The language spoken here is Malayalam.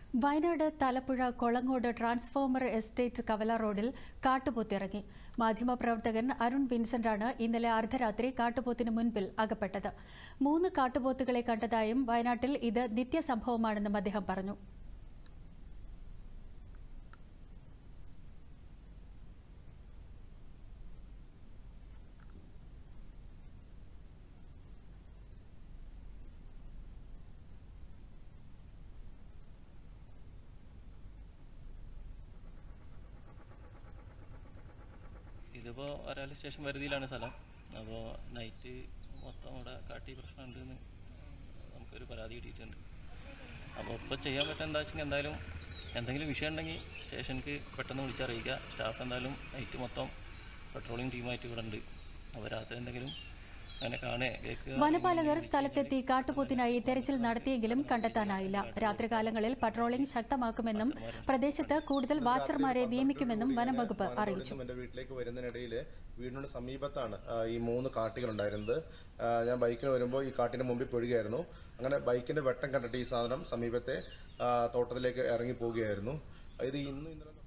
വയനാട് തലപ്പുഴ കൊളങ്ങോട് ട്രാൻസ്ഫോമർ എസ്റ്റേറ്റ് കവല റോഡിൽ കാട്ടുപോത്തിറങ്ങി മാധ്യമപ്രവർത്തകൻ അരുൺ വിൻസെന്റാണ് ഇന്നലെ അർദ്ധരാത്രി കാട്ടുപോത്തിന് മുൻപിൽ അകപ്പെട്ടത് മൂന്ന് കാട്ടുപോത്തുകളെ കണ്ടതായും വയനാട്ടിൽ ഇത് നിത്യസംഭവമാണെന്നും അദ്ദേഹം പറഞ്ഞു ഇതിപ്പോൾ ഒരാൾ സ്റ്റേഷൻ പരിധിയിലാണ് സ്ഥലം അപ്പോൾ നൈറ്റ് മൊത്തം ഇവിടെ കാട്ടി പ്രശ്നമുണ്ടെന്ന് നമുക്കൊരു പരാതി കിട്ടിയിട്ടുണ്ട് അപ്പോൾ ഇപ്പോൾ ചെയ്യാൻ പറ്റുന്ന എന്താ വെച്ചെങ്കിൽ എന്തായാലും എന്തെങ്കിലും വിഷയം ഉണ്ടെങ്കിൽ സ്റ്റേഷനിക്ക് പെട്ടെന്ന് വിളിച്ചറിയിക്കുക സ്റ്റാഫ് എന്തായാലും നൈറ്റ് മൊത്തം പെട്രോളിംഗ് ടീമായിട്ട് ഇവിടെ ഉണ്ട് അപ്പോൾ രാത്രി എന്തെങ്കിലും അങ്ങനെ കാണുക കേൾക്കുക വനപാലകർ സ്ഥലത്തെത്തി കാട്ടുപോത്തിനായി തെരച്ചിൽ നടത്തിയെങ്കിലും കണ്ടെത്താനായില്ല രാത്രികാലങ്ങളിൽ പട്രോളിംഗ് ശക്തമാക്കുമെന്നും പ്രദേശത്ത് കൂടുതൽ വാച്ചർമാരെ നിയമിക്കുമെന്നും വനം വകുപ്പ് അറിയിച്ചു എന്റെ വീട്ടിലേക്ക് വരുന്നതിനിടയിൽ വീടിനോട് സമീപത്താണ് ആ, ഈ മൂന്ന് കാട്ടികൾ ഉണ്ടായിരുന്നത് ആ, ഞാൻ ബൈക്കിൽ വരുമ്പോൾ ഈ കാട്ടിന് മുമ്പിൽ പൊഴുകയായിരുന്നു അങ്ങനെ ബൈക്കിന്റെ വെട്ടം കണ്ടിട്ട് ഈ സാധനം സമീപത്തെ ആ, തോട്ടത്തിലേക്ക് ഇറങ്ങി പോവുകയായിരുന്നു ഇത് ഇന്നും ഇന്നലെ